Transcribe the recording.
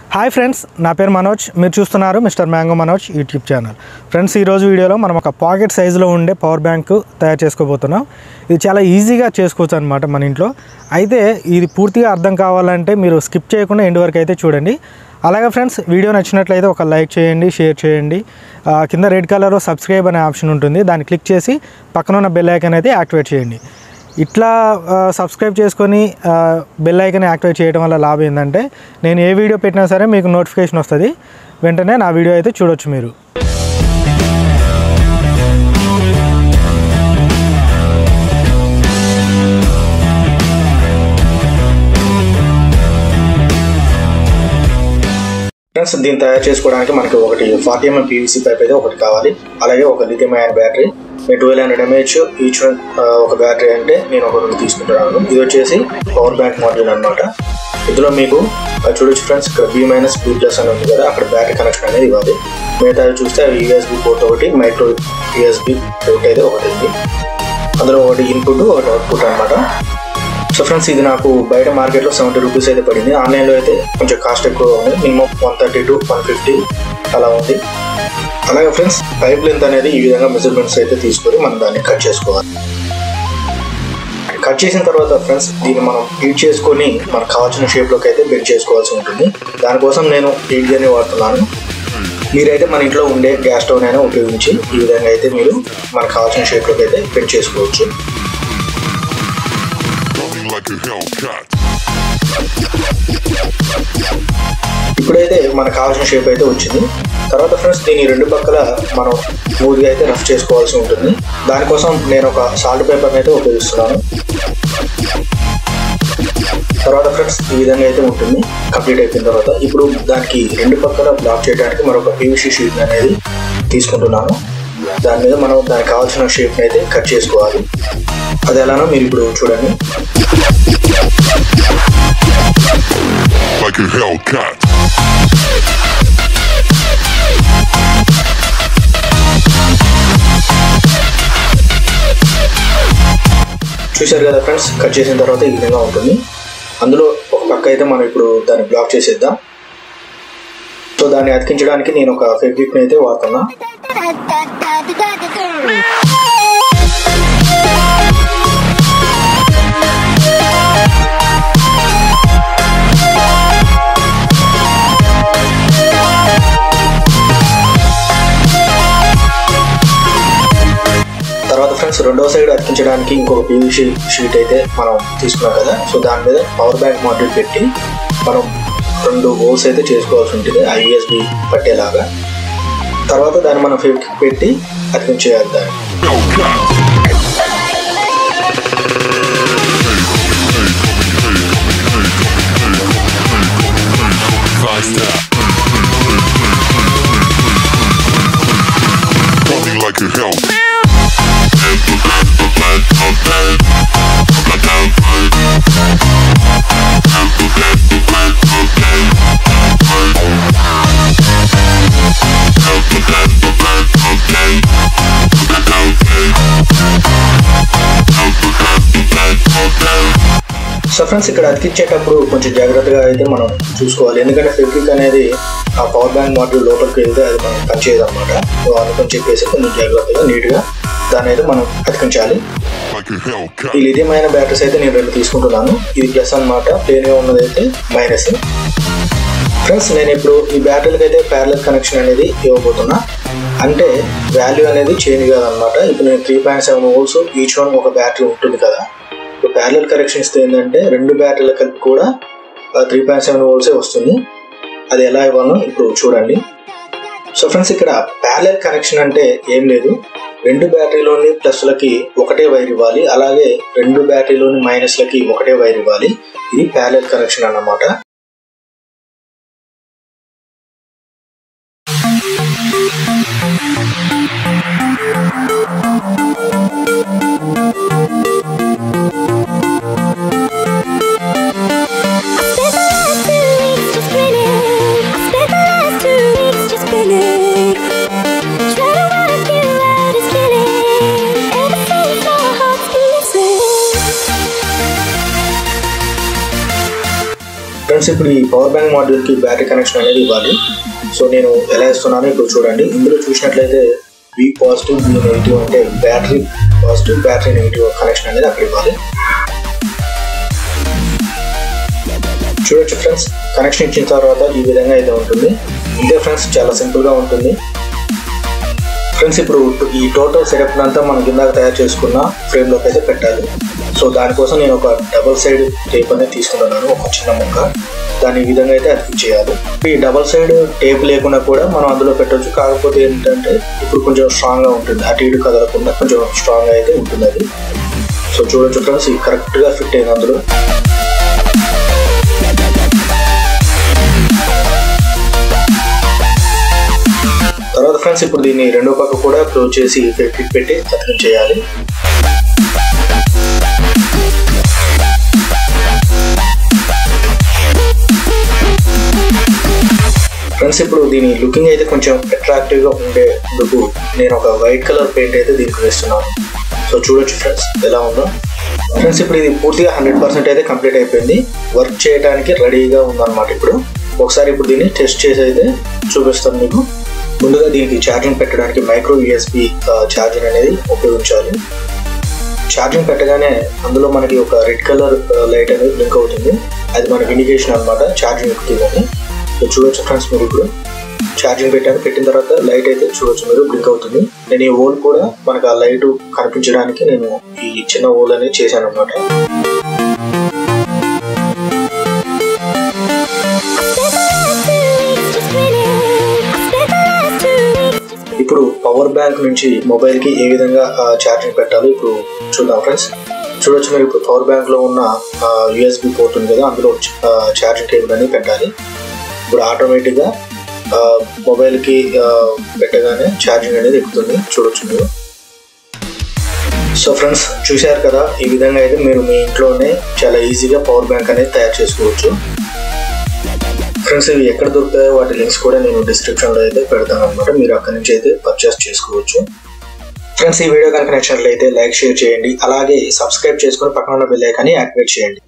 Hi friends నా పేరు మనోజ్ మీరు చూస్తున్నారు mister mango Manoj YouTube channel friends ఈరోజు వీడియోలో మనం ఒక పాకెట్ సైజులో ఉండే పవర్ బ్యాంక్ తయారు చేసుకోబోతున్నాం ఇది చాలా ఈజీగా చేసుకోవచ్చు అనమాట మన ఇంట్లో అయితే ఇది పూర్తిగా అర్థం కావాలంటే మీరు స్కిప్ చేయకుండా ఎండ్ వరకు అయితే చూడండి అలాగే ఫ్రెండ్స్ వీడియో నచ్చినట్లయితే ఒక లైక్ చేయండి షేర్ చేయండి ఆ, కింద రెడ్ కలర్లో సబ్స్క్రైబ్ అనే ఆప్షన్ ఉంటుంది దాన్ని క్లిక్ చేసి పక్కన ఉన్న బెల్ ఐకాన్ అయితే యాక్టివేట్ చేయండి ఇట్లా ఆ, సబ్స్క్రైబ్ చేసుకొని ఆ, బెల్ ఐకన్ యాక్టివేట్ చేయడం వల్ల లాభం ఏంటంటే నేను ఏ వీడియో పెట్టినా సరే మీకు నోటిఫికేషన్ వస్తుంది వెంటనే నా వీడియో అయితే చూడొచ్చు మీరు ఫ్రెండ్స్ దీన్ని తయారు చేసుకోవడానికి మనకి ఒకటి ఫార్టీ ఎంఎం పీవీసీ పైప్ అయితే ఒకటి కావాలి అలాగే ఒక లిథియం అయన్ బ్యాటరీ నేను twelve hundred mAh each one ఒక బ్యాటరీ అంటే నేను ఒక రెండు తీసుకుంటున్నాను ఇది వచ్చేసి పవర్ బ్యాంక్ మాడ్యూల్ అనమాట ఇందులో మీకు అది చూడొచ్చు ఫ్రెండ్స్ ఇక్కడ బి మైనస్ బి ప్లస్ అని ఉంది కదా అక్కడ బ్యాటరీ కనెక్షన్ అనేది ఇవ్వాలి మిగతా అవి చూస్తే అవి యూఎస్బి పోర్ట్ ఒకటి మైక్రో యూఎస్బి పోర్ట్ అయితే ఒకటి ఉంది అందులో ఒకటి ఇన్పుట్ ఒకటి అవుట్పుట్ అనమాట సో ఫ్రెండ్స్ ఇది నాకు బయట మార్కెట్లో సెవెంటీ రూపీస్ అయితే పడింది ఆన్లైన్లో అయితే కొంచెం కాస్ట్ ఎక్కువ ఉంది minimum one thirty to one fifty అలా ఉంది అలాగే ఫ్రెండ్స్ పైప్ లెంత్ అనేది ఈ విధంగా మెజర్మెంట్స్ అయితే తీసుకొని మనం దాన్ని కట్ చేసుకోవాలి కట్ చేసిన తర్వాత ఫ్రెండ్స్ దీన్ని మనం హీట్ చేసుకొని మనకు కావాల్సిన షేప్లోకి అయితే బెండ్ చేసుకోవాల్సి ఉంటుంది దానికోసం నేను హీట్ గన్ని వాడుతున్నాను మీరైతే మన ఇంట్లో ఉండే గ్యాస్ స్టవ్ అయినా ఉపయోగించి ఈ విధంగా అయితే మీరు మనకు కావాల్సిన షేప్లోకి అయితే బెండ్ చేసుకోవచ్చు Running like a Hellcat. ఇప్పుడైతే మనకు కావాల్సిన షేప్ అయితే వచ్చింది తర్వాత ఫ్రెండ్స్ దీని రెండు పక్కల మనం స్మూత్గా అయితే రఫ్ చేసుకోవాల్సి ఉంటుంది దానికోసం నేను ఒక సాల్ట్ పేపర్ అయితే ఉపయోగిస్తున్నాను తర్వాత ఫ్రెండ్స్ ఈ విధంగా అయితే ఉంటుంది కంప్లీట్ అయిపోయిన తర్వాత ఇప్పుడు దానికి రెండు పక్కల బ్లాక్ చేయడానికి మరొక పీవీసీ షీట్ అనేది తీసుకుంటున్నాను దాని మీద మనం దానికి కావాల్సిన షేప్ అయితే కట్ చేసుకోవాలి అది ఎలానో మీరు ఇప్పుడు చూడండి Like a Hellcat. చూశారు కదా ఫ్రెండ్స్ కట్ చేసిన తర్వాత ఈ విధంగా ఉంటుంది అందులో ఒక పక్క అయితే మనం ఇప్పుడు దాన్ని బ్లాక్ చేసేద్దాం సో దాన్ని అతికించడానికి నేను ఒక ఫెబ్రిక్ అయితే వాడుతున్నా తర్వాత ఫ్రెండ్స్ రెండో సైడ్ అతికించడానికి ఇంకొక పీవీసీ షీట్ అయితే మనం తీసుకున్నాం కదా సో దాని మీద పవర్ బ్యాంక్ మాడ్యూల్ పెట్టి మనం రెండు హోల్స్ అయితే చేసుకోవాల్సి ఉంటుంది ఆ యూఎస్బి పట్టేలాగా తర్వాత దాన్ని మనం ఫెవిక్ పెట్టి అతికించేయాలి దాన్ని Hellcat. Faster. Running like a Hellcat. So friends ఇక్కడ అతికించేటప్పుడు కొంచెం జాగ్రత్తగా అయితే మనం చూసుకోవాలి ఎందుకంటే ఫెబ్రిక్ అనేది ఆ పవర్ బ్యాంక్ మాడ్యూల్ లోపలికి వెళ్తే అది మనం పనిచేయదు అనమాట సో అందుకని చెప్పేసి కొంచెం జాగ్రత్తగా నీట్గా దాన్ని అయితే మనం అతికించాలి Like a Hellcat. ఈ లిథియం అయిన బ్యాటరీస్ అయితే నేను రెండు తీసుకుంటున్నాను ఇది ప్లస్ అనమాట ప్లేన్గా ఉన్నది అయితే మైనస్ ఫ్రెండ్స్ నేను ఇప్పుడు ఈ బ్యాటరీలకు అయితే ప్యారలల్ కనెక్షన్ అనేది ఇవ్వబోతున్నా అంటే వాల్యూ అనేది చేంజ్ కాదనమాట ఇప్పుడు నేను three point seven volts each one ఒక బ్యాటరీ ఉంటుంది కదా ఇప్పుడు ప్యారలల్ కనెక్షన్ ఇస్తే ఏంటంటే రెండు బ్యాటరీల కలిపి కూడా త్రీ పాయింట్ సెవెన్ వోల్ట్సే వస్తుంది అది ఎలా ఇవ్వాలో ఇప్పుడు చూడండి సో ఫ్రెండ్స్ ఇక్కడ ప్యారలల్ కనెక్షన్ అంటే ఏం లేదు రెండు బ్యాటరీలోని ప్లస్లకి ఒకటే వైర్ ఇవ్వాలి అలాగే రెండు బ్యాటరీలోని మైనస్లకి ఒకటే వైర్ ఇవ్వాలి ఇది ప్యారలల్ కనెక్షన్ అన్నమాట ఫ్రెండ్స్ ఇప్పుడు ఈ పవర్ బ్యాంక్ మాడ్యూల్కి బ్యాటరీ కనెక్షన్ అనేది ఇవ్వాలి సో నేను ఎలా ఇస్తున్నానో ఇప్పుడు చూడండి ఇందులో చూసినట్లయితే బి పాజిటివ్ బి నెగిటివ్ అంటే battery positive battery negative connection అనేది అక్కడ ఇవ్వాలి చూడొచ్చు ఫ్రెండ్స్ కనెక్షన్ ఇచ్చిన తర్వాత ఈ విధంగా అయితే ఉంటుంది ఇంతే ఫ్రెండ్స్ చాలా సింపుల్గా ఉంటుంది ఫ్రెండ్స్ ఇప్పుడు ఈ టోటల్ సెటప్ అంతా మనం కిందాక తయారు చేసుకున్న ఫ్రేమ్లోకి అయితే పెట్టాలి సో దానికోసం నేను ఒక డబల్ సైడ్ టేప్ అనేది తీసుకుంటున్నాను ఒక చిన్న ముక్క దాన్ని ఈ విధంగా అయితే అతికి చేయాలి ఈ డబల్ సైడ్ టేప్ లేకుండా కూడా మనం అందులో పెట్టవచ్చు కాకపోతే ఏంటంటే ఇప్పుడు కొంచెం స్ట్రాంగ్గా ఉంటుంది అటు ఇటు కదలకుండా కొంచెం స్ట్రాంగ్గా అయితే ఉంటుంది అది సో చూడొచ్చు ఫ్రెండ్స్ ఇది కరెక్ట్గా ఫిట్ అయింది అందులో తర్వాత ఫ్రెండ్స్ ఇప్పుడు దీన్ని రెండో పక్క కూడా క్లోజ్ చేసి ఫెక్ట్రిక్ పెట్టి అతకం చేయాలి ఫ్రెండ్స్ ఇప్పుడు దీని లుకింగ్ అయితే కొంచెం అట్రాక్టివ్ గా ఉండేందుకు నేను ఒక వైట్ కలర్ పెయింట్ అయితే దీనికి వేస్తున్నాను సో చూడొచ్చు ఫ్రెండ్స్ ఎలా ఉందో ఫ్రెండ్స్ ఇప్పుడు ఇది పూర్తిగా హండ్రెడ్ పర్సెంట్ అయితే కంప్లీట్ అయిపోయింది వర్క్ చేయడానికి రెడీగా ఉందన్నమాట ఇప్పుడు ఒకసారి ఇప్పుడు దీన్ని టెస్ట్ చేసి అయితే చూపిస్తాను మీకు ముందుగా దీనికి ఛార్జింగ్ పెట్టడానికి మైక్రో యూఎస్బి ఛార్జింగ్ అనేది ఉపయోగించాలి ఛార్జింగ్ పెట్టగానే అందులో మనకి ఒక రెడ్ కలర్ లైట్ అనేది బ్లింక్ అవుతుంది అది మనకి ఇండికేషన్ అనమాట ఛార్జింగ్ ఎక్కుతుందని సో చూడొచ్చు ఫ్రెండ్స్ మీరు ఇప్పుడు ఛార్జింగ్ పెట్టాను పెట్టిన తర్వాత లైట్ అయితే చూడొచ్చు మీరు బ్లింక్ అవుతుంది నేను ఈ ఓల్ కూడా మనకు ఆ లైట్ కనిపించడానికి నేను ఈ చిన్న ఓల్ అనేది చేశాను అనమాట ఇప్పుడు పవర్ బ్యాంక్ నుంచి మొబైల్ కి ఏ విధంగా ఛార్జింగ్ పెట్టాలో ఇప్పుడు చూద్దాం ఫ్రెండ్స్ చూడొచ్చు మీరు ఇప్పుడు పవర్ బ్యాంక్ లో ఉన్న యూఎస్బి పోర్ట్ ఉంది కదా అందులో ఛార్జింగ్ కేబుల్ అనేది పెట్టాలి ఇప్పుడు ఆటోమేటిక్ గా మొబైల్ కి పెట్టగానే ఛార్జింగ్ అనేది ఎక్కుతుంది చూడొచ్చు మీరు సో ఫ్రెండ్స్ చూశారు కదా ఈ విధంగా అయితే మీరు మీ ఇంట్లోనే చాలా ఈజీగా పవర్ బ్యాంక్ అనేది తయారు చేసుకోవచ్చు ఫ్రెండ్స్ ఇవి ఎక్కడ దొరుకుతాయో వాటి లింక్స్ కూడా నేను డిస్క్రిప్షన్ లో అయితే పెడతాను అనమాట మీరు అక్కడి నుంచి అయితే పర్చేస్ చేసుకోవచ్చు ఫ్రెండ్స్ ఈ వీడియో కనుక నచ్చినట్లయితే లైక్ షేర్ చేయండి అలాగే సబ్స్క్రైబ్ చేసుకుని పక్కన ఉన్న బెల్ ఐకాన్ని యాక్టివేట్ చేయండి